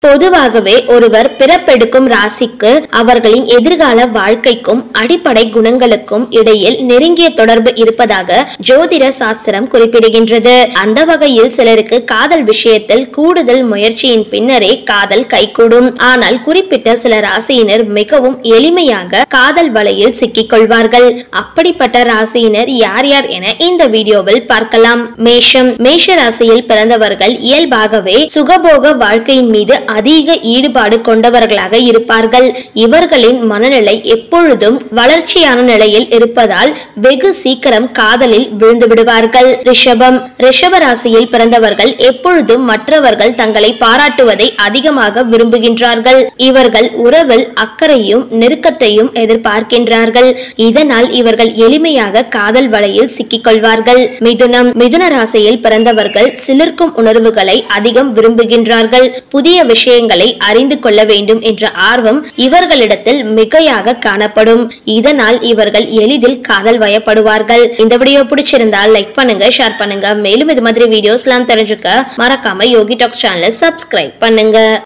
பொதுவாகவே ஒருவர் பிறப்பெடுக்கும் ராசிக்கு அவர்களின் எதிர்கால வாழ்க்கைக்கும் அடிப்படை குணங்களுக்கும் இடையில் நெருங்கிய தொடர்பு இருப்பதாக ஜோதிட சாஸ்திரம் குறிப்பிடுகின்றது அந்த வகையில் சிலருக்கு காதல் விஷயத்தில் கூடுதல் முயற்சியின் பின்னரே காதல் கைகூடும் ஆனால் குறிப்பிட்ட சில ராசியினர் மிகவும் எளிமையாக காதல் வலையில் சிக்கிக் கொள்வார்கள் அப்படிப்பட்ட ராசியினர் யார் யார் என இந்த வீடியோவில் பார்க்கலாம் மேஷம் மேஷ ராசியில் பிறந்தவர்கள் இயல்பாகவே சுகபோக வாழ்க்கையின் மீது அதிக ஈடுபாடு கொண்டவர்களாக இருப்பார்கள் இவர்களின் மனநிலை எப்பொழுதும் வளர்ச்சியான நிலையில் இருப்பதால் வெகு சீக்கிரம் காதலில் விழுந்து விடுவார்கள் ரிஷபம் ரிஷப ராசியில் பிறந்தவர்கள் எப்பொழுதும் மற்றவர்கள் தங்களை பாராட்டுவதை அதிகமாக விரும்புகின்றார்கள் இவர்கள் உறவில் அக்கறையும் நெருக்கத்தையும் எதிர்பார்க்கின்றார்கள் இதனால் இவர்கள் எளிமையாக காதல் வலையில் சிக்கிக் கொள்வார்கள் மிதுனம் மிதுன ராசியில் பிறந்தவர்கள் சிலிர்க்கும் உணர்வுகளை அதிகம் விரும்புகின்றார்கள் புதிய விஷயங்களை அறிந்து கொள்ள வேண்டும் என்ற ஆர்வம் இவர்களிடத்தில் மிகையாக காணப்படும் இதனால் இவர்கள் எளிதில் காதல் வயப்படுவார்கள் இந்த வீடியோ பிடிச்சிருந்தால் லைக் பண்ணுங்க ஷேர் பண்ணுங்க மேலும் இது மாதிரி வீடியோஸ்லாம் தெரிஞ்சுக்க மறக்காம யோகி டாக்ஸ் சேனலை சப்ஸ்கிரைப் பண்ணுங்க